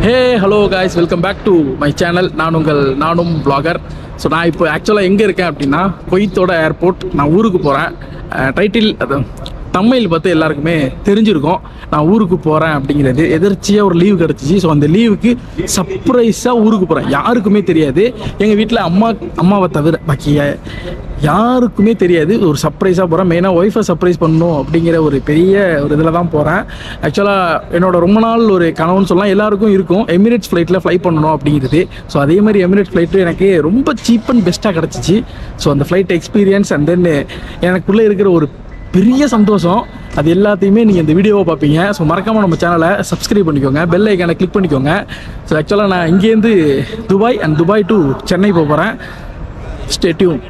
Hey hello guys welcome back to my channel நான் உங்கள் நானும் பிளாகர் ஸோ நான் இப்போ ஆக்சுவலாக எங்கே இருக்கேன் அப்படின்னா கொய்த்தோட ஏர்போர்ட் நான் ஊருக்கு போகிறேன் டைட்டில் அது தமிழில் பார்த்து எல்லாருக்குமே தெரிஞ்சிருக்கும் நான் ஊருக்கு போகிறேன் அப்படிங்கிறது எதிர்ச்சியாக ஒரு லீவு கிடச்சிச்சு ஸோ அந்த லீவுக்கு சர்ப்ரைஸாக ஊருக்கு போகிறேன் யாருக்குமே தெரியாது எங்கள் வீட்டில் அம்மா அம்மாவை தவிர பாக்கி யா- யாருக்குமே தெரியாது ஒரு சர்ப்ரைஸாக போகிறேன் மெயினாக ஒய்ஃபை சர்ப்ரைஸ் பண்ணணும் அப்படிங்கிற ஒரு பெரிய ஒரு இதில் தான் போகிறேன் ஆக்சுவலாக என்னோட ரொம்ப நாள் ஒரு கனவுன்னு சொல்லலாம் எல்லாருக்கும் இருக்கும் எமிரேட்ஸ் ஃப்ளைட்டில் ஃப்ளை பண்ணணும் அப்படிங்கிறது ஸோ அதே மாதிரி எமிரேட்ஸ் ஃப்ளைட்டு எனக்கு ரொம்ப சீப் அண்ட் பெஸ்ட்டாக கிடச்சிச்சு ஸோ அந்த ஃப்ளைட் எக்ஸ்பீரியன்ஸ் அண்ட் தென் எனக்குள்ளே இருக்கிற ஒரு பெரிய சந்தோஷம் அது எல்லாத்தையுமே நீங்கள் இந்த வீடியோவை பார்ப்பீங்க ஸோ மறக்காமல் நம்ம சேனலை சப்ஸ்கிரைப் பண்ணிக்கோங்க பெல் ஐக்கானை கிளிக் பண்ணிக்கோங்க ஸோ ஆக்சுவலாக நான் இங்கேருந்து Dubai and Dubai to Chennai போக போகிறேன் ஸ்டேட்யூன்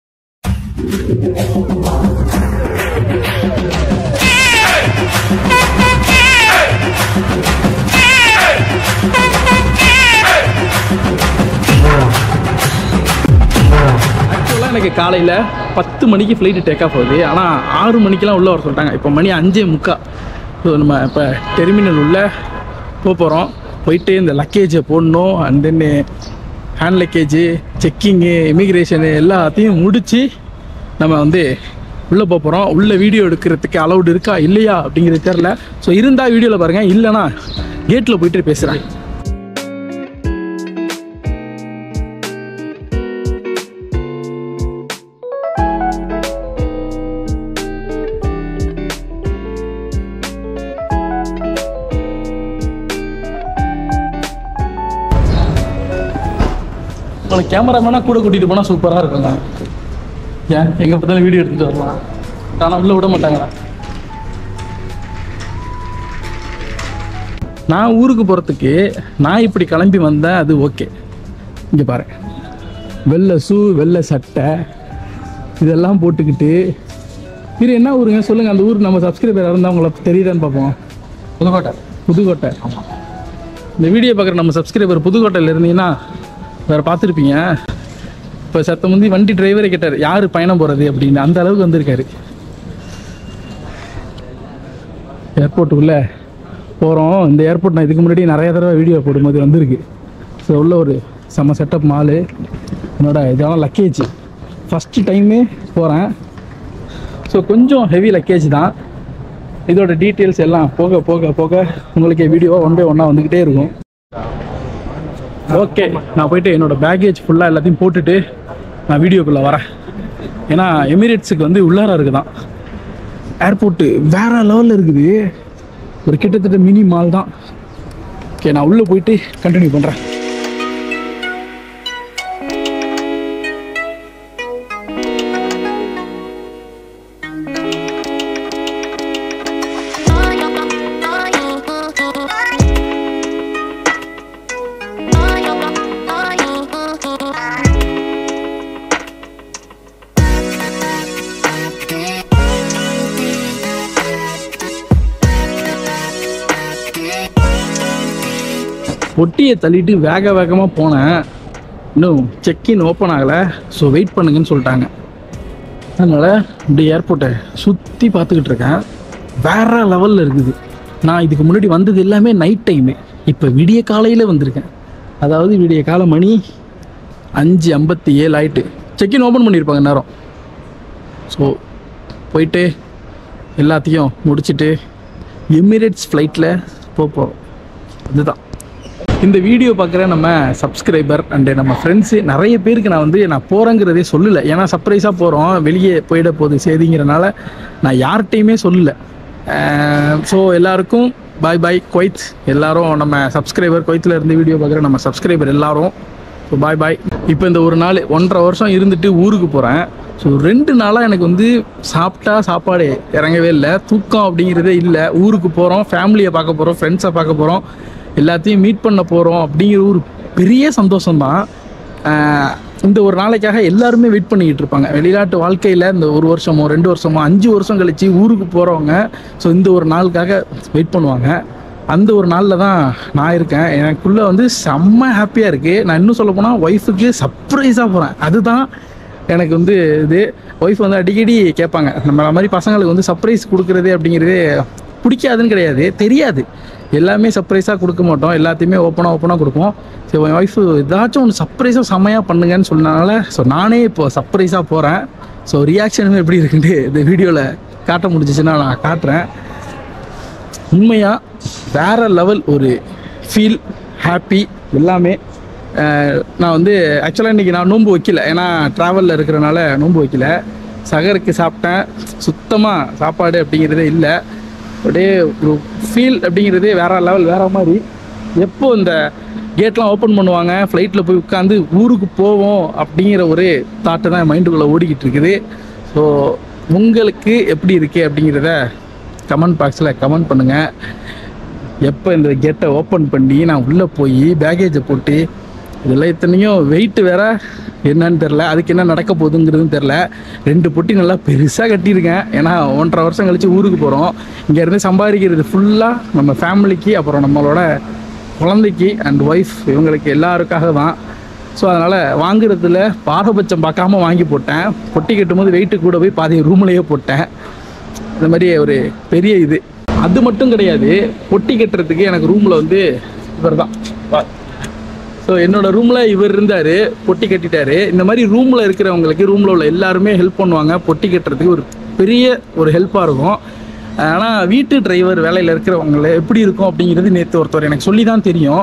ஆக்சுவலாக எனக்கு காலையில் பத்து மணிக்கு ஃப்ளைட்டு டேக் ஆஃப் ஆகுது ஆனால் ஆறு மணிக்கெலாம் உள்ளே வர சொல்லிட்டாங்க இப்போ மணி அஞ்சே முக்கா ஸோ நம்ம இப்போ டெர்மினல் உள்ளே போக போகிறோம் போயிட்டு இந்த லக்கேஜை போடணும் and then hand luggage checking immigration எல்லாத்தையும் முடித்து நம்ம வந்து உள்ளே போக போகிறோம் உள்ளே வீடியோ எடுக்கிறதுக்கு அலௌடு இருக்கா இல்லையா அப்படிங்கிறது தெரில ஸோ இருந்தால் வீடியோவில் பாருங்கள் இல்லைனா கேட்டில் போயிட்டு பேசுகிறேன் உங்களுக்கு கேமராமேனாக கூட கூட்டிகிட்டு போனால் சூப்பராக இருக்குங்க ஏன் எங்கே பார்த்தாலும் வீடியோ எடுத்துகிட்டு வரலாம் ஆனால் உள்ளே விட மாட்டாங்களா நான் ஊருக்கு போகிறதுக்கு நான் இப்படி கிளம்பி வந்தேன் அது ஓகே இங்கே பாரு வெள்ளை ஷூ வெள்ளை சட்டை இதெல்லாம் போட்டுக்கிட்டு இது என்ன ஊருங்க சொல்லுங்கள் அந்த ஊர் நம்ம சப்ஸ்கிரைபர் இருந்தால் உங்களை தெரியுதான்னு பார்ப்போம் புதுக்கோட்டை புதுக்கோட்டை இந்த வீடியோ பார்க்குற நம்ம சப்ஸ்கிரைபர் புதுக்கோட்டையில் இருந்தீங்கன்னா வேறு பார்த்துருப்பீங்க இப்போ சத்த முந்தி வண்டி டிரைவரே கேட்டார் யார் பயணம் போகிறது அப்படின்னு அந்த அளவுக்கு வந்திருக்காரு ஏர்போர்ட்டுக்குள்ளே போகிறோம் இந்த ஏர்போர்ட் நான் இதுக்கு முன்னாடி நிறைய தடவை வீடியோ போடும்போது வந்திருக்கு ஸோ உள்ள ஒரு செம்ம செட்டப் மாலு என்னோட இதெல்லாம் லக்கேஜ் ஃபஸ்ட்டு டைமே போகிறேன் ஸோ கொஞ்சம் ஹெவி லக்கேஜ் தான் இதோட டீட்டெயில்ஸ் எல்லாம் போக போக போக உங்களுக்கு வீடியோ ஒன் பை ஒன்னாக வந்துக்கிட்டே இருக்கும் ஓகே நான் போயிட்டு என்னோட பேக்கேஜ் ஃபுல்லாக எல்லாத்தையும் போட்டுட்டு நான் வீடியோக்குள்ளே வரேன் ஏன்னா எமிரேட்ஸுக்கு வந்து உள்ளார இருக்குதான் ஏர்போர்ட்டு வேற லெவலில் இருக்குது ஒரு கிட்டத்தட்ட மினி மால் தான் ஓகே நான் உள்ளே போயிட்டு கண்டினியூ பண்ணுறேன் பொட்டியை தள்ளிட்டு வேக வேகமாக போனேன் இன்னும் செக்இன் ஓப்பன் ஆகலை ஸோ வெயிட் பண்ணுங்கன்னு சொல்லிட்டாங்க அதனால் இப்படி ஏர்போர்ட்டை சுற்றி பார்த்துக்கிட்டு இருக்கேன் வேற லெவலில் இருக்குது நான் இதுக்கு முன்னாடி வந்தது எல்லாமே நைட் டைமு இப்போ விடிய காலையில் வந்திருக்கேன் அதாவது விடிய கால மணி அஞ்சு ஐம்பத்தி ஏழு ஆயிட்டு செக்இன் ஓப்பன் பண்ணியிருப்பாங்க நேரம் ஸோ போயிட்டு எல்லாத்தையும் முடிச்சுட்டு எமிரேட்ஸ் ஃப்ளைட்டில் போகிறோம் இதுதான் இந்த வீடியோ பார்க்குற நம்ம சப்ஸ்கிரைபர் அண்டு நம்ம ஃப்ரெண்ட்ஸு நிறைய பேருக்கு நான் வந்து நான் போகிறேங்கிறதே சொல்லலை ஏன்னா சர்ப்ரைஸாக போகிறோம் வெளியே போயிட போகுது செய்திங்கிறனால நான் யார்கிட்டையுமே சொல்லலை ஸோ எல்லாருக்கும் பாய் பாய் குவைத் எல்லாரும் நம்ம சப்ஸ்கிரைபர் குவைத்தில் இருந்து வீடியோ பார்க்குற நம்ம சப்ஸ்கிரைபர் எல்லாரும் ஸோ பாய் பாய் இப்போ இந்த ஒரு நாள் ஒன்றரை வருஷம் இருந்துட்டு ஊருக்கு போகிறேன் ஸோ ரெண்டு நாளாக எனக்கு வந்து சாப்பிட்டா சாப்பாடு இறங்கவே இல்லை தூக்கம் அப்படிங்கிறதே இல்லை ஊருக்கு போகிறோம் ஃபேமிலியை பார்க்க போகிறோம் ஃப்ரெண்ட்ஸை பார்க்க போகிறோம் எல்லாத்தையும் மீட் பண்ண போகிறோம் அப்படிங்கிற ஒரு பெரிய சந்தோஷம்தான் ஆஹ் இந்த ஒரு நாளைக்காக எல்லாருமே வெயிட் பண்ணிக்கிட்டு இருப்பாங்க வெளிநாட்டு வாழ்க்கையில் இந்த ஒரு வருஷமோ ரெண்டு வருஷமோ அஞ்சு வருஷம் கழிச்சு ஊருக்கு போகிறவங்க ஸோ இந்த ஒரு நாளுக்காக வெயிட் பண்ணுவாங்க அந்த ஒரு நாளில் தான் நான் இருக்கேன் எனக்குள்ளே வந்து செம்ம ஹாப்பியாக இருக்குது நான் இன்னும் சொல்ல போனால் ஒய்ஃபுக்கு சர்ப்ரைஸாக போகிறேன் அதுதான் எனக்கு வந்து இது ஒய்ஃப் வந்து அடிக்கடி கேட்பாங்க நம்ம மாதிரி பசங்களுக்கு வந்து சர்ப்ரைஸ் கொடுக்குறது அப்படிங்கிறது பிடிக்காதுன்னு கிடையாது தெரியாது எல்லாமே சர்ப்ரைஸாக கொடுக்க மாட்டோம் எல்லாத்தையுமே ஓப்பனாக ஓப்பனாக கொடுப்போம் ஸோ என் ஒய்ஃபு ஏதாச்சும் ஒன்று சர்ப்ரைஸாக செம்மையாக பண்ணுங்கன்னு சொன்னனால ஸோ நானே இப்போ சர்ப்ரைஸாக போகிறேன் ஸோ ரியாக்ஷனுமே எப்படி இருக்குன்ட்டு இந்த வீடியோவில் காட்ட முடிஞ்சிச்சுன்னா நான் காட்டுறேன் உண்மையாக வேற லெவல் ஒரு ஃபீல் ஹாப்பி எல்லாமே அஹ் நான் வந்து ஆக்சுவலாக இன்றைக்கி நான் நோன்பு வைக்கல ஏன்னா ட்ராவலில் இருக்கிறனால நோன்பு வைக்கல சகருக்கு சாப்பிட்டேன் சுத்தமாக சாப்பாடு அப்படிங்கிறதே இல்லை அப்படியே ஒரு ஃபீல் அப்படிங்கிறதே வேற லெவல் வேற மாதிரி எப்போ இந்த கேட்லாம் ஓப்பன் பண்ணுவாங்க ஃப்ளைட்டில் போய் உட்காந்து ஊருக்கு போவோம் அப்படிங்கிற ஒரு தாட்டு தான் மைண்டுக்குள்ளே ஓடிக்கிட்டு இருக்குது ஸோ உங்களுக்கு எப்படி இருக்கு அப்படிங்கிறத கமெண்ட் பாக்ஸில் கமெண்ட் பண்ணுங்கள் எப்போ இந்த கேட்டை ஓப்பன் பண்ணி நான் உள்ளே போய் பேகேஜை போட்டு இதெல்லாம் இத்தனையும் வெயிட் வேற என்னன்னு தெரில அதுக்கு என்ன நடக்க போகுதுங்கிறதும் தெரில ரெண்டு பொட்டி நல்லா பெருசாக கட்டியிருக்கேன் ஏன்னா ஒன்றரை வருஷம் கழித்து ஊருக்கு போகிறோம் இங்கேருந்து சம்பாதிக்கிறது ஃபுல்லாக நம்ம ஃபேமிலிக்கு அப்புறம் நம்மளோட குழந்தைக்கு அண்ட் ஒய்ஃப் இவங்களுக்கு எல்லாருக்காக தான் ஸோ அதனால் வாங்குறதுல பாரபட்சம் பார்க்காம வாங்கி போட்டேன் பொட்டி கட்டும்போது வெயிட்டு கூட போய் பாதி ரூம்லேயே போட்டேன் இந்த மாதிரி ஒரு பெரிய இது அது மட்டும் கிடையாது பொட்டி கட்டுறதுக்கு எனக்கு ரூமில் வந்து இவர் தான் ஸோ என்னோட ரூமில் இவர் இருந்தார் பொட்டி கட்டிட்டாரு இந்த மாதிரி ரூமில் இருக்கிறவங்களுக்கு ரூமில் உள்ள எல்லாருமே ஹெல்ப் பண்ணுவாங்க பொட்டி கட்டுறதுக்கு ஒரு பெரிய ஒரு ஹெல்ப்பாக இருக்கும் ஆனால் வீட்டு டிரைவர் வேலையில் இருக்கிறவங்கள எப்படி இருக்கும் அப்படிங்கிறது நேற்று ஒருத்தர் எனக்கு சொல்லி தான் தெரியும்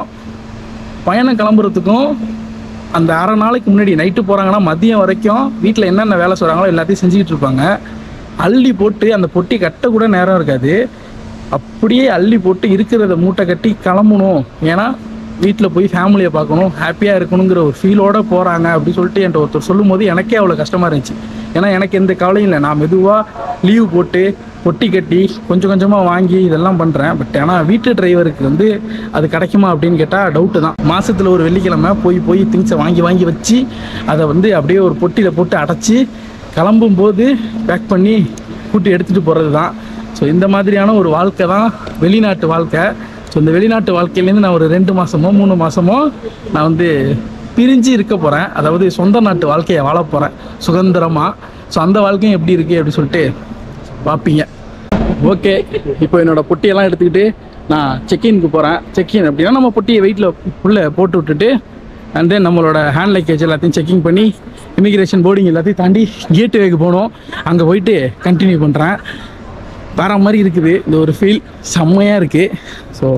பயணம் கிளம்புறதுக்கும் அந்த அரை நாளைக்கு முன்னாடி நைட்டு போகிறாங்கன்னா மதியம் வரைக்கும் வீட்டில் என்னென்ன வேலை சொல்கிறாங்களோ எல்லாத்தையும் செஞ்சுக்கிட்டு இருப்பாங்க அள்ளி போட்டு அந்த பொட்டி கட்ட கூட நேரம் இருக்காது அப்படியே அள்ளி போட்டு இருக்கிறத மூட்டை கட்டி கிளம்பணும் ஏன்னா வீட்டில் போய் ஃபேமிலியை பார்க்கணும் ஹாப்பியாக இருக்கணுங்கிற ஒரு ஃபீலோட போகிறாங்க அப்படின்னு சொல்லிட்டு என்கிட்ட ஒருத்தர் சொல்லும்போது எனக்கே அவ்வளோ கஷ்டமாக இருந்துச்சு ஏன்னா எனக்கு எந்த கவலையும் இல்லை நான் மெதுவாக லீவ் போட்டு பொட்டி கட்டி கொஞ்சம் கொஞ்சமாக வாங்கி இதெல்லாம் பண்ணுறேன் பட் ஆனால் வீட்டு டிரைவருக்கு வந்து அது கிடைக்குமா அப்படின்னு கேட்டால் டவுட்டு தான் மாதத்தில் ஒரு வெள்ளிக்கிழமை போய் போய் திங்ஸை வாங்கி வாங்கி வச்சு அதை வந்து அப்படியே ஒரு பொட்டியில் போட்டு அடைச்சி கிளம்பும் போது பேக் பண்ணி கூட்டி எடுத்துகிட்டு போகிறது தான் ஸோ இந்த மாதிரியான ஒரு வாழ்க்கை தான் வெளிநாட்டு வாழ்க்கை ஸோ இந்த வெளிநாட்டு வாழ்க்கையிலேருந்து நான் ஒரு ரெண்டு மாதமோ மூணு மாதமோ நான் வந்து பிரிஞ்சு இருக்க போகிறேன் அதாவது சொந்த நாட்டு வாழ்க்கையை வாழ போகிறேன் சுதந்திரமாக ஸோ அந்த வாழ்க்கையும் எப்படி இருக்குது அப்படின்னு சொல்லிட்டு பார்ப்பீங்க ஓகே இப்போ என்னோட பொட்டியெல்லாம் எடுத்துக்கிட்டு நான் செக்இனுக்கு போகிறேன் செக்இன் அப்படின்னா நம்ம பொட்டியை வெயிட்டில் உள்ளே போட்டு விட்டுட்டு அண்ட் தென் நம்மளோட ஹேண்ட் லக்கேஜ் எல்லாத்தையும் செக்கிங் பண்ணி இமிக்ரேஷன் போர்டிங் எல்லாத்தையும் தாண்டி கேட் வேக்கு போகணும் அங்கே போயிட்டு கண்டினியூ பண்ணுறேன் வேற மாதிரி இருக்குது இந்த ஒரு ஃபீல் செம்மையாக இருக்குது ஸோ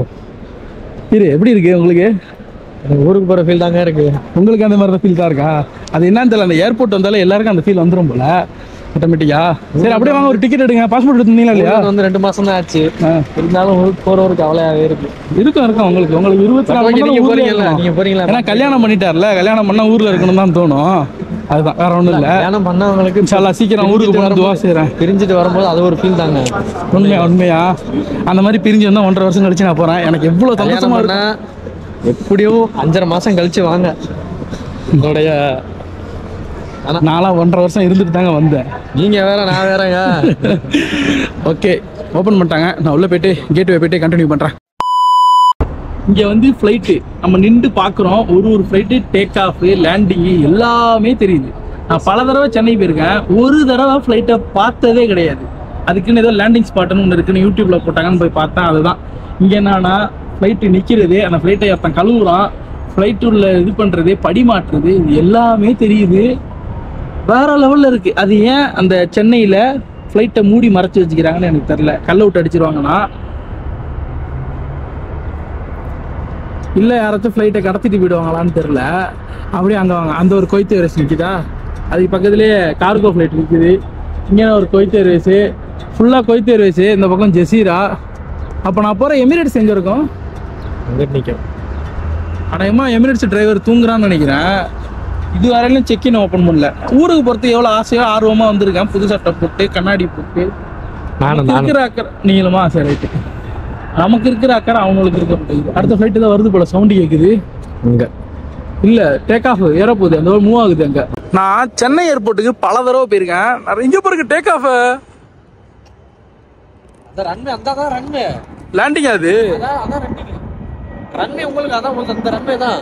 இரு எப்படி இருக்குது உங்களுக்கு எனக்கு ஊருக்கு போற ஃபீல் தாங்க இருக்கு உங்களுக்கு அந்த மாதிரி தான் ஃபீல் தான் இருக்கா அது என்னன்னு தெரியல அந்த ஏர்போர்ட் வந்தாலும் எல்லாருக்கும் அந்த ஃபீல் வந்துடும் போல ஆட்டோமேட்டிக்கா சரி அப்படியே வாங்க ஒரு டிக்கெட் எடுங்க பாஸ்போர்ட் எடுத்தீங்களா இல்லையா ஊருக்கு வந்து ரெண்டு மாசம் தான் ஆச்சு ஆ. இருந்தாலும் ஊருக்கு போற ஒரு கவலையாவே இருக்கு இருக்கும் இருக்கும் உங்களுக்கு உங்களுக்கு இருபத்தி நாலு மணி நீங்க நேரம் ஊர்லயே போறீங்கல்ல இருக்கணும். நீங்க போறீங்களா ஏன்னா கல்யாணம் பண்ணிட்டார்ல கல்யாணம் பண்ணா ஊர்ல இருக்கணும் தான் தோணும் அதுதான் வேற ஒண்ணும் இல்ல கல்யாணம் பண்ணவங்களுக்கு இன்ஷால்லா சீக்கிரம் ஊருக்கு போன துவா செய்றேன் பிரிஞ்சுட்டு வரும்போது அது ஒரு ஃபீல் தாங்க உண்மையா உண்மையா அந்த மாதிரி பிரிஞ்சு வந்தா ஒன்றரை வருஷம் கழிச்சு நான் போறேன் எனக்கு எவ்வளவு கல்யாணம் சந்தோஷமா பண்ணா இருக்கும் எப்படியும் அஞ்சரை மாசம் கழிச்சு வாங்க உங்களுடைய ஆனா நான்லாம் ஒன்றரை வருஷம் இருந்துட்டு தாங்க வந்தேன் நீங்க வேற நான் வேறங்க ஓகே ஓப்பன் பண்ணிட்டாங்க நான் உள்ள போயிட்டு கேட் போயிட்டு கண்டினியூ பண்றேன் இங்க வந்து ஃப்ளைட்டு நம்ம நின்று பார்க்குறோம் ஒரு ஒரு ஃப்ளைட்டு டேக் ஆஃப் லேண்டிங்கு எல்லாமே தெரியுது நான் பல தடவை சென்னை போயிருக்கேன் ஒரு தடவை ஃப்ளைட்டை பார்த்ததே கிடையாது அதுக்குன்னு ஏதோ லேண்டிங் ஸ்பாட்னு ஒன்று இருக்குன்னு யூடியூப்ல போட்டாங்கன்னு போய் பார்த்தேன் அதுதான் இங்க என்னன்னா ஃப்ளைட்டு நிற்கிறது அந்த ஃப்ளைட்டை ஒருத்தன் கழுவுறான் ஃப்ளைட் உள்ள இது பண்றது படி மாற்றுறது இது எல்லாமே தெரியுது வேற லெவல்ல இருக்கு அது ஏன் அந்த சென்னையில ஃப்ளைட்டை மூடி மறைச்சு வச்சுக்கிறாங்கன்னு எனக்கு தெரியல கல் அவுட் அடிச்சிருவாங்கன்னா இல்ல யாராச்சும் ஃப்ளைட்டை கடத்திட்டு போயிடுவாங்களான்னு தெரியல அப்படியே அங்க வாங்க அந்த ஒரு கொய்த்து ஏர்வேஸ் நிக்குதா அதுக்கு பக்கத்துலயே கார்கோ ஃப்ளைட் இருக்குது இங்கே ஒரு கொய்த்து ஏர்வேஸ் ஃபுல்லா கொய்த்து ஏர்வேஸ் இந்த பக்கம் ஜெசீரா அப்போ நான் போற எமிரேட்ஸ் எங்க இருக்கும் அங்க நிக்கும் அடையமா எமிரேட்ஸ் டிரைவர் தூங்குறான்னு நினைக்கிறேன் இது வரையிலும் செக்இன் ஓப்பன் பண்ணல ஊருக்கு போறதுக்கு எவ்வளவு ஆசையோ ஆர்வமா வந்திருக்கேன் புது சட்டை போட்டு கண்ணாடி போட்டு நானும் நமக்கு நானும் இருக்கிற அக்கறை நீளமா சரி ரைட்டு நமக்கு இருக்கிற அக்கறை அவங்களுக்கு இருக்க மாட்டேங்குது அடுத்த ஃபிளைட் தான் வருது போல சவுண்டு கேக்குது இங்க இல்ல டேக் ஆஃப் ஏற போகுது அந்த மூவ் ஆகுது அங்க நான் சென்னை ஏர்போர்ட்டுக்கு பல தடவை போயிருக்கேன் நிறைய இங்க போறதுக்கு டேக் ஆஃப் அந்த ரன்வே அந்த தான் ரன்வே லேண்டிங் அது அதான் அதான் ரன்வே ரன்வே உங்களுக்கு அதான் உங்களுக்கு அந்த ரன்வே தான்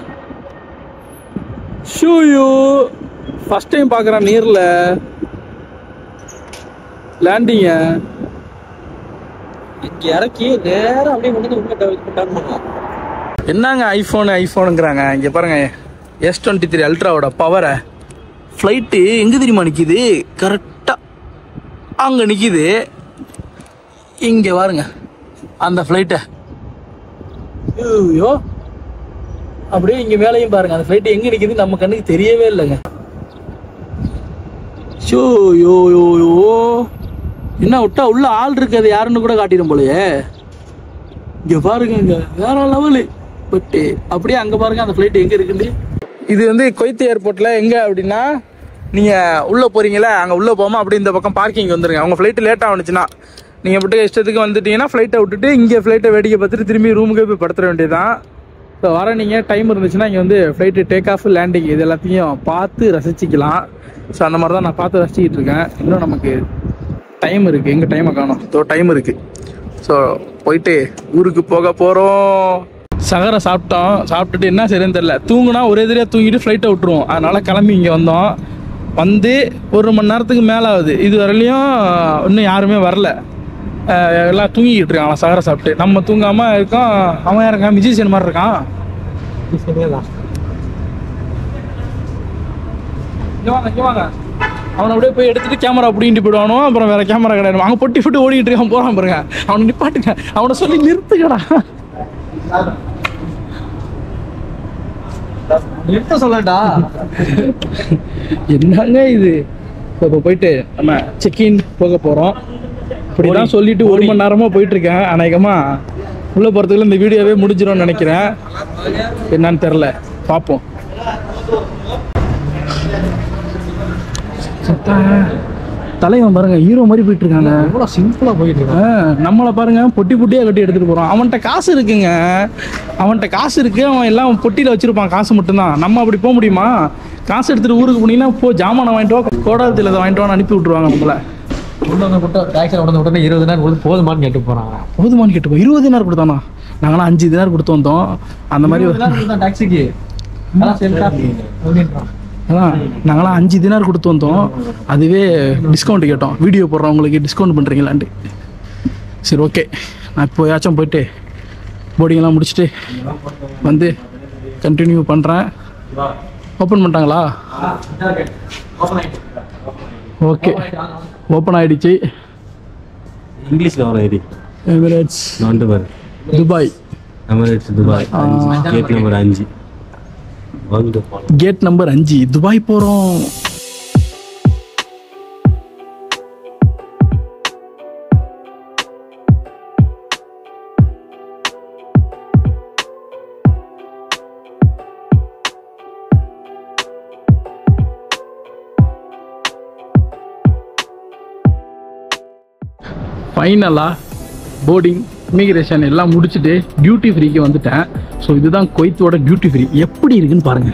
ஷூயோ ஃபர்ஸ்ட் டைம் பார்க்குறேன் நேரில் லேண்டிங்க இங்க இறக்கி நேரா அப்படியே கொண்டு வந்து உள்ள இது பண்ணாங்க என்னங்க ஐஃபோனு ஐஃபோனுங்கிறாங்க இங்கே பாருங்க எஸ் டுவெண்ட்டி த்ரீ அல்ட்ராவோட பவரை ஃப்ளைட்டு எங்கே தெரியுமா நிற்கிது கரெக்டாக அங்கே நிற்கிது இங்கே பாருங்க அந்த ஃப்ளைட்டை ஐயோ அப்படியே இங்கே மேலேயும் பாருங்க அந்த ஃப்ளைட் எங்கே நிற்கிது நம்ம கண்ணுக்கு தெரியவே இல்லைங்க ஷோ யோ யோ யோ என்ன விட்டா உள்ள ஆள் இருக்காது யாருன்னு கூட காட்டிடும் போலயே இங்க பாருங்க இங்க வேற லெவலு பட் அப்படியே அங்க பாருங்க அந்த ஃப்ளைட் எங்க இருக்குது இது வந்து கொய்த்து ஏர்போர்ட்ல எங்க அப்படின்னா நீங்க உள்ள போறீங்களா அங்க உள்ள போகாம அப்படியே இந்த பக்கம் பார்க்கிங் வந்துருங்க அவங்க ஃப்ளைட் லேட் ஆகுனுச்சுன்னா நீங்க மட்டும் இஷ்டத்துக்கு வந்துட்டீங்கன்னா ஃப்ளைட்டை விட்டுட்டு இங்கே ஃப்ளைட்டை வேடிக்கை பார்த்துட்டு திரும்பி ரூமுக்கே போய் படுத்துற வேண்டியதுதான் ஸோ வர நீங்கள் டைம் இருந்துச்சுன்னா இங்கே வந்து ஃப்ளைட்டு டேக் ஆஃப் லேண்டிங் இது எல்லாத்தையும் பார்த்து ரசிச்சுக்கலாம் ஸோ அந்த மாதிரி தான் நான் பார்த்து ரசிச்சுக்கிட்டு இருக்கேன் இன்னும் நமக்கு டைம் இருக்குது எங்கே டைமை காணும் ஸோ டைம் இருக்குது ஸோ போயிட்டு ஊருக்கு போக போகிறோம் சகரை சாப்பிட்டோம் சாப்பிட்டுட்டு என்ன சரின்னு தெரில தூங்குனா ஒரே எதிரியாக தூங்கிட்டு ஃப்ளைட்டை விட்டுருவோம் அதனால கிளம்பி இங்கே வந்தோம் வந்து ஒரு மணி நேரத்துக்கு மேலே ஆகுது இது வரலையும் இன்னும் யாருமே வரல அஹ் எல்லாம் தூங்கிக்கிட்டு இருக்காங்களா சகரை சாப்பிட்டு நம்ம தூங்காமல் இருக்கோம் அவன் யார் இருக்கான் மிஜிஷியன் மாதிரி இருக்கான் இங்க வாங்க இங்க வாங்க அவனை அப்படியே போய் எடுத்துட்டு கேமரா பிடிங்கிட்டு போயிடுவானோ அப்புறம் வேற கேமரா கிடையாது அங்கே பொட்டி ஃபுட்டு ஓடிக்கிட்டு இருக்கான் போறான் பாருங்க அவனை நிப்பாட்டுங்க அவனை சொல்லி நிறுத்துக்கடா நிறுத்த சொல்லட்டா என்னங்க இது இப்போ போயிட்டு நம்ம செக்இன் போக போகிறோம் இப்படிலாம் சொல்லிட்டு ஒரு மணி நேரமாக போயிட்டு இருக்கேன் அநேகமா உள்ள போகிறதுக்குள்ள இந்த வீடியோவே முடிஞ்சிடும்னு நினைக்கிறேன் என்னன்னு தெரில பார்ப்போம் சத்தா, தலைவன் பாருங்க ஹீரோ மாதிரி போயிட்டு இருக்காங்க எவ்வளவு சிம்பிளா போயிட்டு இருக்கு ஆ, நம்மளை பாருங்க பொட்டி பொட்டியா கட்டி எடுத்துட்டு போறோம் அவன்கிட்ட காசு இருக்குங்க அவன்கிட்ட காசு இருக்கு அவன் எல்லாம் பொட்டியில வச்சிருப்பான் காசு மட்டும்தான் நம்ம அப்படி போக முடியுமா காசு எடுத்துட்டு ஊருக்கு போனீங்கன்னா போ ஜாமானை வாங்கிட்டு வா கோடாரத்தில் இதை வாங்கிட்டு வான்னு அனுப்பி விட்டுருவாங்க நம்மள உள்ள வந்து விட்டு டாக்ஸில உடனே உடனே இருபது நேரம் கொடுத்து போதுமான்னு கேட்டு போறாங்க போதுமான்னு கேட்டு இருபது தினார் கொடுத்தானா நாங்களாம் அஞ்சு தினார் கொடுத்து வந்தோம் அந்த மாதிரி டாக்ஸிக்கு அதான் சரிடா அப்படின்றான் அதான் நாங்களாம் அஞ்சு தினார் கொடுத்து வந்தோம் அதுவே டிஸ்கவுண்ட் கேட்டோம் வீடியோ போடுறவங்களுக்கு டிஸ்கவுண்ட் பண்ணுறீங்களான்ட்டு சரி ஓகே நான் இப்போயாச்சும் போயிட்டு போர்டிங்கெல்லாம் முடிச்சுட்டு வந்து கண்டினியூ பண்ணுறேன் ஓப்பன் பண்ணிட்டாங்களா ஓகே ஓப்பன் ஆயிடுச்சு இங்கிலீஷ்ல வரும் இது எமிரேட்ஸ் நோண்டு பாரு துபாய் எமிரேட்ஸ் துபாய் அஞ்சு கேட் நம்பர் அஞ்சு வந்து போகலாம் கேட் நம்பர் அஞ்சு துபாய் போகிறோம் ஃபைனலாக போர்டிங் இமிகிரேஷன் எல்லாம் முடிச்சுட்டு டியூட்டி ஃப்ரீக்கு வந்துட்டேன் ஸோ இதுதான் கொய்த்தோட டியூட்டி ஃப்ரீ எப்படி இருக்குன்னு பாருங்க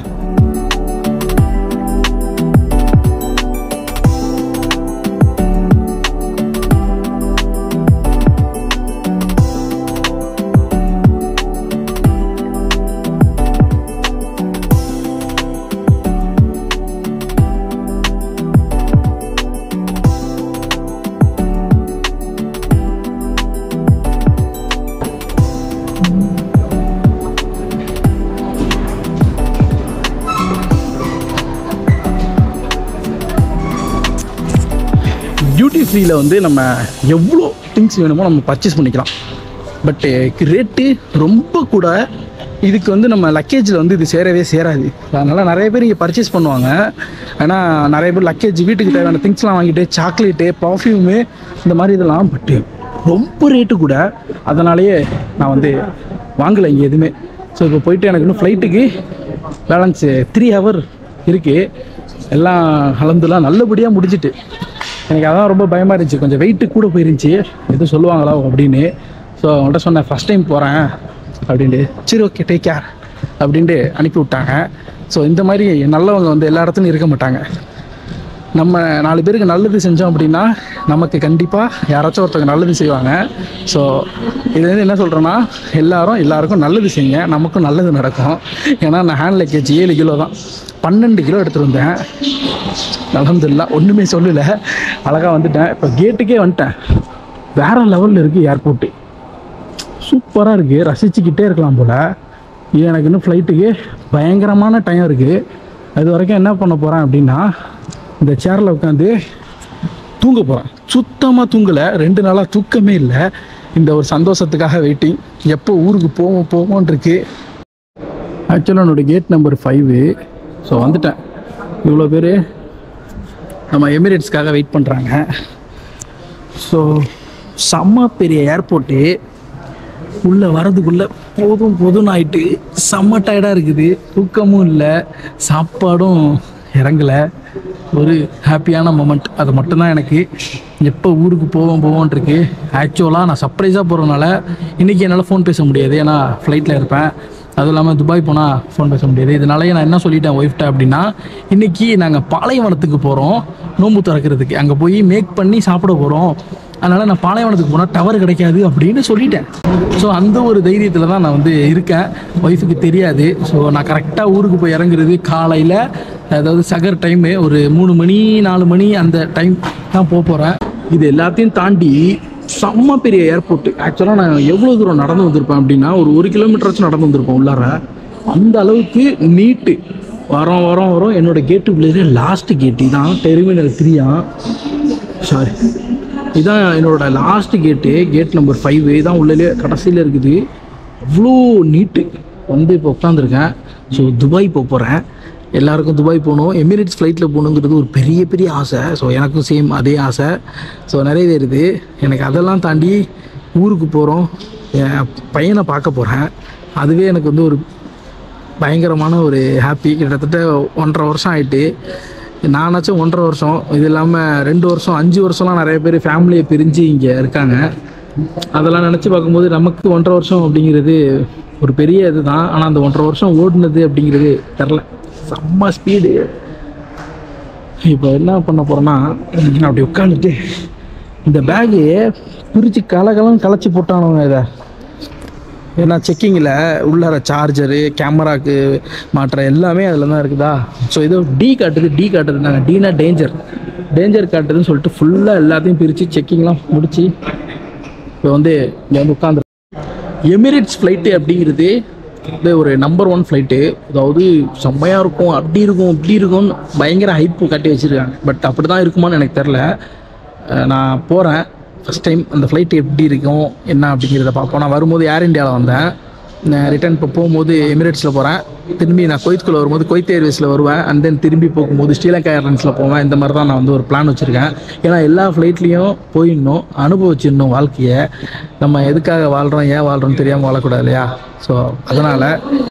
டியூட்டி ஃப்ரீயில் வந்து நம்ம எவ்வளோ திங்ஸ் வேணுமோ நம்ம பர்ச்சேஸ் பண்ணிக்கலாம் பட்டு ரேட்டு ரொம்ப கூட இதுக்கு வந்து நம்ம லக்கேஜில் வந்து இது சேரவே சேராது அதனால் நிறைய பேர் இங்கே பர்ச்சேஸ் பண்ணுவாங்க ஆனால் நிறைய பேர் லக்கேஜ் வீட்டுக்கு தேவையான திங்ஸ்லாம் வாங்கிட்டு சாக்லேட்டு பர்ஃப்யூமு இந்த மாதிரி இதெல்லாம் பட்டு ரொம்ப ரேட்டு கூட அதனாலேயே நான் வந்து வாங்கலை இங்கே எதுவுமே ஸோ இப்போ போயிட்டு எனக்கு இன்னும் ஃப்ளைட்டுக்கு பேலன்ஸு த்ரீ ஹவர் இருக்குது எல்லாம் கலந்துலாம் நல்லபடியாக முடிஞ்சிட்டு எனக்கு அதான் ரொம்ப பயமாக இருந்துச்சு கொஞ்சம் வெயிட்டு கூட போயிருந்துச்சு எதுவும் சொல்லுவாங்களா அப்படின்னு ஸோ அவங்கள்ட்ட சொன்னேன் ஃபஸ்ட் டைம் போகிறேன் அப்படின்ட்டு சரி ஓகே டேக் கேர் அப்படின்ட்டு அனுப்பி விட்டாங்க ஸோ இந்த மாதிரி நல்லவங்க வந்து எல்லா இடத்துலையும் இருக்க மாட்டாங்க நம்ம நாலு பேருக்கு நல்லது செஞ்சோம் அப்படின்னா நமக்கு கண்டிப்பாக யாராச்சும் ஒருத்தவங்க நல்லது செய்வாங்க ஸோ இது வந்து என்ன சொல்கிறேன்னா எல்லாரும் எல்லாருக்கும் நல்லது செய்யுங்க நமக்கும் நல்லது நடக்கும் ஏன்னா நான் ஹேண்ட் லக்கேஜ் ஏழு கிலோ தான் பன்னெண்டு கிலோ எடுத்துகிட்டு வந்தேன் அலமதுல்லா ஒன்றுமே சொல்லலை அழகாக வந்துட்டேன் இப்போ கேட்டுக்கே வந்துட்டேன் வேற லெவலில் இருக்குது ஏர்போர்ட்டு சூப்பராக இருக்குது ரசிச்சுக்கிட்டே இருக்கலாம் போல் இது எனக்கு இன்னும் ஃப்ளைட்டுக்கு பயங்கரமான டைம் இருக்குது அது வரைக்கும் என்ன பண்ண போகிறேன் அப்படின்னா இந்த சேரில் உட்காந்து தூங்க போகிறேன் சுத்தமாக தூங்கலை ரெண்டு நாளாக தூக்கமே இல்லை இந்த ஒரு சந்தோஷத்துக்காக வெயிட்டிங் எப்போ ஊருக்கு போவோம் போவோன் இருக்கு ஆக்சுவலாக என்னோடய கேட் நம்பர் ஃபைவு ஸோ வந்துட்டேன் இவ்வளோ பேர் நம்ம எமிரேட்ஸ்க்காக வெயிட் பண்ணுறாங்க ஸோ செம்ம பெரிய ஏர்போர்ட்டு உள்ளே வரதுக்குள்ளே போதும் போதும்னு ஆயிட்டு செம்ம டயர்டாக இருக்குது தூக்கமும் இல்லை சாப்பாடும் இறங்கலை ஒரு ஹாப்பியான மொமெண்ட் அது மட்டும்தான் எனக்கு எப்போ ஊருக்கு போவோம் போவோன் இருக்கு ஆக்சுவலாக நான் சர்ப்ரைஸாக போகிறதுனால இன்றைக்கி என்னால் ஃபோன் பேச முடியாது ஏன்னா ஃப்ளைட்டில் இருப்பேன் அதுவும் இல்லாமல் துபாய் போனால் ஃபோன் பேச முடியாது இதனாலயே நான் என்ன சொல்லிட்டேன் ஒய்ஃப்ட்ட அப்படின்னா இன்றைக்கி நாங்கள் பாலைவனத்துக்கு போகிறோம் நோன்பு திறக்கிறதுக்கு அங்கே போய் மேக் பண்ணி சாப்பிட போகிறோம் அதனால் நான் பாலைவனத்துக்கு போனால் டவர் கிடைக்காது அப்படின்னு சொல்லிட்டேன் ஸோ அந்த ஒரு தைரியத்தில் தான் நான் வந்து இருக்கேன் ஒய்ஃபுக்கு தெரியாது ஸோ நான் கரெக்டாக ஊருக்கு போய் இறங்குறது காலையில் அதாவது சகர் டைமு ஒரு மூணு மணி நாலு மணி அந்த டைம் தான் போக போகிறேன் இது எல்லாத்தையும் தாண்டி செம்ம பெரிய ஏர்போர்ட் ஆக்சுவலாக நான் எவ்வளோ தூரம் நடந்து வந்திருப்பேன் அப்படின்னா ஒரு ஒரு கிலோமீட்டராச்சும் நடந்து வந்திருப்பேன் உள்ளார அந்த அளவுக்கு நீட்டு வரோம் வரோம் வரோம் என்னோட கேட்டுக்குள்ளே லாஸ்ட் கேட்டு தான் டெர்மினல் த்ரீயா சாரி இதான் என்னோட லாஸ்ட் கேட்டு கேட் நம்பர் ஃபைவ் தான் உள்ளே கடைசியில் இருக்குது அவ்வளோ நீட்டு வந்து இப்போ உட்காந்துருக்கேன் ஸோ துபாய் போக போகிறேன் எல்லாருக்கும் துபாய் போகணும் எமிரேட்ஸ் ஃப்ளைட்டில் போகணுங்கிறது ஒரு பெரிய பெரிய ஆசை ஸோ எனக்கும் சேம் அதே ஆசை ஸோ நிறைவேறுது எனக்கு அதெல்லாம் தாண்டி ஊருக்கு போகிறோம் என் பையனை பார்க்க போகிறேன் அதுவே எனக்கு வந்து ஒரு பயங்கரமான ஒரு ஹாப்பி கிட்டத்தட்ட ஒன்றரை வருஷம் ஆயிட்டு நானாச்சும் ஒன்றரை வருஷம் இது இல்லாமல் ரெண்டு வருஷம் அஞ்சு வருஷம்லாம் நிறைய பேர் ஃபேமிலியை பிரிஞ்சு இங்கே இருக்காங்க அதெல்லாம் நினச்சி பார்க்கும்போது நமக்கு ஒன்றரை வருஷம் அப்படிங்கிறது ஒரு பெரிய இதுதான் ஆனால் அந்த ஒன்றரை வருஷம் ஓடுனது அப்படிங்கிறது தெரில செம்ம ஸ்பீடு இப்போ என்ன பண்ண போகிறேன்னா அப்படி உட்காந்துட்டு இந்த பேகு பிரித்து கலகலம் கலைச்சி போட்டானுங்க இதை ஏன்னா செக்கிங்கில் உள்ளார சார்ஜரு கேமராக்கு மாற்ற எல்லாமே அதில் தான் இருக்குதா ஸோ ஏதோ டி காட்டுது டி காட்டுதுனாங்க டீனா டேஞ்சர் டேஞ்சர் காட்டுதுன்னு சொல்லிட்டு ஃபுல்லாக எல்லாத்தையும் பிரித்து செக்கிங்லாம் முடிச்சு இப்போ வந்து இங்கே வந்து உட்காந்து எமிரேட்ஸ் ஃப்ளைட்டு அப்படிங்கிறது இது ஒரு நம்பர் ஒன் ஃப்ளைட்டு அதாவது செம்மையாக இருக்கும் அப்படி இருக்கும் இப்படி இருக்கும்னு பயங்கர ஹைப்பு காட்டி வச்சுருக்காங்க பட் அப்படி தான் இருக்குமான்னு எனக்கு தெரில அஹ் நான் போகிறேன் ஃபஸ்ட் டைம் அந்த ஃப்ளைட் எப்படி இருக்கும் என்ன அப்படிங்கிறத பார்ப்போம் நான் வரும்போது ஏர் இந்தியாவில் வந்தேன் நான் ரிட்டர்ன் இப்போ போகும்போது எமிரேட்ஸில் போகிறேன் திரும்பி நான் கொய்த்துக்குள்ளே வரும்போது கொய்த் ஏர்வேஸில் வருவேன் அண்ட் தென் திரும்பி போகும்போது ஸ்ரீலங்கா ஏர்லைன்ஸில் போவேன் இந்த மாதிரி தான் நான் வந்து ஒரு பிளான் வச்சுருக்கேன் ஏன்னா எல்லா ஃப்ளைட்லேயும் போயிடணும் அனுபவிச்சிடணும் வாழ்க்கையை நம்ம எதுக்காக வாழ்கிறோம் ஏன் வாழ்கிறோம்னு தெரியாமல் வாழக்கூடாது இல்லையா ஸோ அதனால்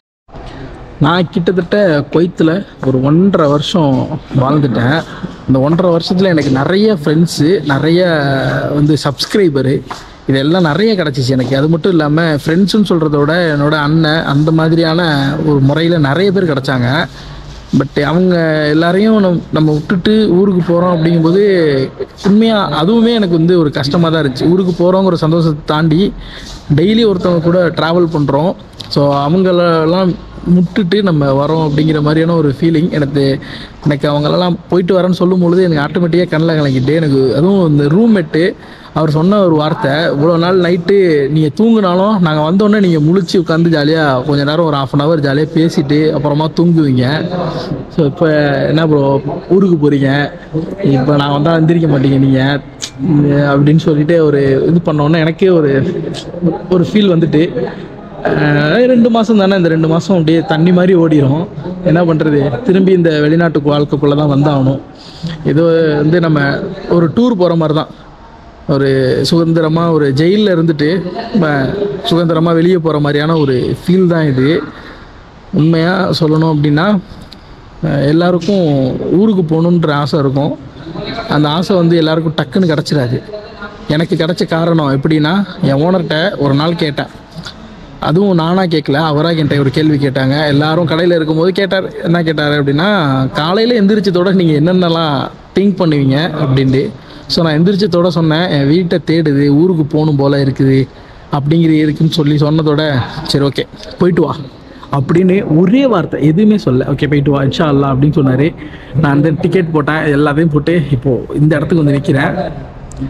நான் கிட்டத்தட்ட கொய்த்தில் ஒரு ஒன்றரை வருஷம் வாழ்ந்துட்டேன் இந்த ஒன்றரை வருஷத்தில் எனக்கு நிறைய ஃப்ரெண்ட்ஸு நிறைய வந்து சப்ஸ்கிரைபரு இதெல்லாம் நிறைய கிடச்சிச்சு எனக்கு அது மட்டும் இல்லாமல் ஃப்ரெண்ட்ஸுன்னு சொல்கிறத விட என்னோட அண்ணன் அந்த மாதிரியான ஒரு முறையில் நிறைய பேர் கிடச்சாங்க பட் அவங்க எல்லாரையும் நம் நம்ம விட்டுட்டு ஊருக்கு போகிறோம் அப்படிங்கும்போது உண்மையாக அதுவுமே எனக்கு வந்து ஒரு கஷ்டமாக தான் இருந்துச்சு ஊருக்கு போகிறோங்கிற சந்தோஷத்தை தாண்டி டெய்லி ஒருத்தவங்க கூட ட்ராவல் பண்ணுறோம் ஸோ அவங்களெல்லாம் முட்டுட்டு நம்ம வரோம் அப்படிங்கிற மாதிரியான ஒரு ஃபீலிங் எனக்கு எனக்கு அவங்களெல்லாம் போயிட்டு வரேன்னு சொல்லும் பொழுது எனக்கு ஆட்டோமேட்டிக்காக கண்ணில் கலங்கிட்டு எனக்கு அதுவும் இந்த ரூம்மேட்டு அவர் சொன்ன ஒரு வார்த்தை இவ்வளோ நாள் நைட்டு நீங்கள் தூங்குனாலும் நாங்கள் வந்தோடனே நீங்கள் முழிச்சு உட்காந்து ஜாலியாக கொஞ்ச நேரம் ஒரு ஆஃப் அன் ஹவர் ஜாலியாக பேசிட்டு அப்புறமா தூங்குவீங்க ஸோ இப்போ என்ன ப்ரோ ஊருக்கு போகிறீங்க இப்போ நான் வந்தால் எந்திரிக்க மாட்டீங்க நீங்கள் அப்படின்னு சொல்லிட்டு ஒரு இது பண்ணோன்னே எனக்கே ஒரு ஒரு ஃபீல் வந்துட்டு அஹ் ரெண்டு மாதம் தானே இந்த ரெண்டு மாதம் அப்படியே தண்ணி மாதிரி ஓடிரும் என்ன பண்ணுறது திரும்பி இந்த வெளிநாட்டுக்கு வாழ்க்கைக்குள்ளே தான் வந்தாகணும் இது வந்து நம்ம ஒரு டூர் போகிற மாதிரி தான் ஒரு சுதந்திரமாக ஒரு ஜெயிலில் இருந்துட்டு நம்ம சுதந்திரமாக வெளியே போகிற மாதிரியான ஒரு ஃபீல் தான் இது உண்மையாக சொல்லணும் அப்படின்னா அஹ் எல்லாருக்கும் ஊருக்கு போகணுன்ற ஆசை இருக்கும் அந்த ஆசை வந்து எல்லாருக்கும் டக்குன்னு கிடச்சிடாது எனக்கு கிடச்ச காரணம் எப்படின்னா என் ஓனர்கிட்ட ஒரு நாள் கேட்டேன் அதுவும் நானாக கேட்கல அவராக என்கிட்ட ஒரு கேள்வி கேட்டாங்க எல்லாரும் கடையில் இருக்கும்போது கேட்டார் என்ன கேட்டார் அப்படின்னா காலையில் எந்திரிச்சதோட நீங்கள் என்னென்னலாம் திங்க் பண்ணுவீங்க அப்படின்ட்டு ஸோ நான் எந்திரிச்சதோட சொன்னேன் என் வீட்டை தேடுது ஊருக்கு போகணும் போல் இருக்குது அப்படிங்கிற இருக்குன்னு சொல்லி சொன்னதோட சரி ஓகே போயிட்டு வா அப்படின்னு ஒரே வார்த்தை எதுவுமே சொல்ல ஓகே போயிட்டு வா இன்ஷா அல்லா அப்படின்னு சொன்னார் நான் அந்த டிக்கெட் போட்டேன் எல்லாத்தையும் போட்டு இப்போது இந்த இடத்துக்கு வந்து நிற்கிறேன்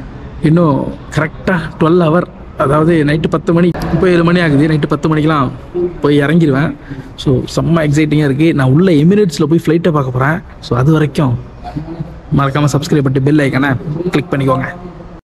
இன்னும் கரெக்டாக டுவெல் ஹவர் அதாவது நைட்டு பத்து மணி இப்போ ஏழு மணி ஆகுது நைட்டு பத்து மணிக்கெலாம் போய் இறங்கிடுவேன் ஸோ செம்ம எக்ஸைட்டிங்காக இருக்குது நான் உள்ள எமிரேட்ஸில் போய் ஃப்ளைட்டை பார்க்க போகிறேன் ஸோ அது வரைக்கும் மறக்காமல் சப்ஸ்கிரைப் பண்ணிட்டு பெல் ஐக்கானை கிளிக் பண்ணிக்கோங்க